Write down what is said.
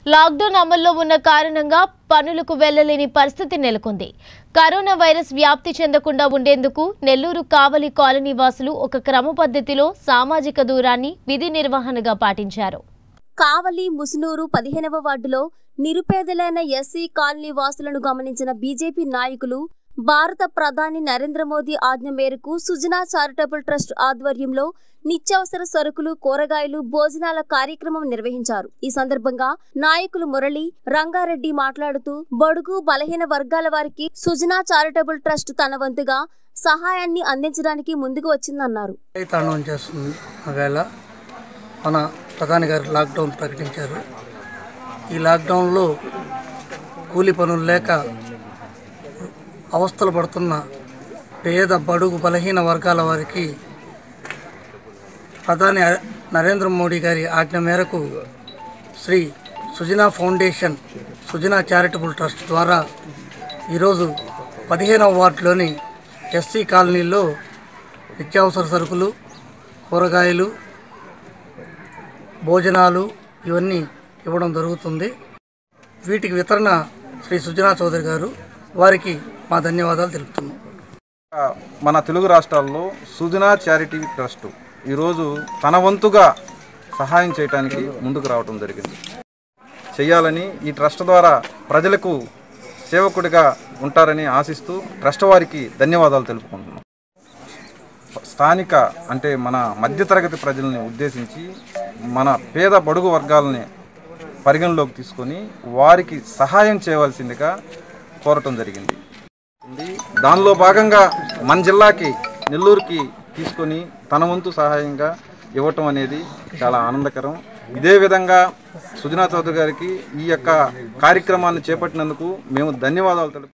Lockdown అమల్లో ఉన్న కారణంగా పనులకు వెళ్లలేని పరిస్థితి నెలకొంది కరోనా వైరస్ వ్యాప్తి చెందకుండా ఉండేందుకు నెల్లూరు కావలి కాలనీ వాసులు ఒక క్రమ పద్ధతిలో సామాజిక దూరాన్ని విధి నిర్వహణగా పాటించారు కావలి ముసునూరు పదిహేనవ వార్డులో నిరుపేదలైన ఎస్సీ కాలనీ వాసులను గమనించిన బీజేపీ నాయకులు భారత ప్రధాని నరేంద్ర మోదీ ఆజ్ఞ మేరకు సుజనా చారిటబుల్ ట్రస్ట్ ఆధ్వర్యంలో నిత్యావసర సరుకులు కూరగాయలు భోజనాల కార్యక్రమం నిర్వహించారు ఈ సందర్భంగా నాయకులు మురళి రంగారెడ్డి మాట్లాడుతూ బడుగు బలహీన వర్గాల వారికి సుజనా చారిటబుల్ ట్రస్ట్ తన వంతుగా సహాయాన్ని అందించడానికి ముందుకు వచ్చిందన్నారు తాండవం చేస్తుంది ఒకవేళ మన ప్రధాని గారు లాక్డౌన్ ప్రకటించారు ఈ లాక్డౌన్లో కూలి పనులు లేక అవస్థలు పడుతున్న పేద బడుగు బలహీన వర్గాల వారికి ప్రధాని నరేంద్ర మోడీ గారి ఆజ్ఞ మేరకు Shri Sujana foundation Sujana charitable trust ద్వారా ఈరోజు పదిహేనవ వార్డులోని ఎస్సీ కాలనీలో నిత్యావసర సరుకులు కూరగాయలు భోజనాలు ఇవన్నీ ఇవ్వడం జరుగుతుంది వీటికి వితరణ శ్రీ సుజనా చౌదరి గారు వారికి మా ధన్యవాదాలు తెలుపుతున్నాం మన తెలుగు రాష్ట్రాల్లో సుజనా చారిటీ ట్రస్ట్ ఈరోజు తన వంతుగా సహాయం చేయడానికి ముందుకు రావడం జరిగింది చేయాలని ఈ ట్రస్ట్ ద్వారా ప్రజలకు సేవకుడిగా ఉంటారని ఆశిస్తూ ట్రస్ట్ వారికి ధన్యవాదాలు తెలుపుకుంటున్నాం స్థానిక అంటే మన మధ్యతరగతి ప్రజల్ని ఉద్దేశించి మన పేద బడుగు వర్గాలని పరిగణలోకి తీసుకొని వారికి సహాయం చేయవలసిందిగా కోరటం జరిగింది ఉంది. దానిలో భాగంగా మన జిల్లాకి నెల్లూరుకి తీసుకొని తన వంతు సహాయంగా ఇవ్వటం అనేది చాలా ఆనందకరం ఇదే విధంగా సుజనా చౌదరి గారికి ఈ యొక్క కార్యక్రమాన్ని చేపట్టినందుకు మేము ధన్యవాదాలు తెలుపు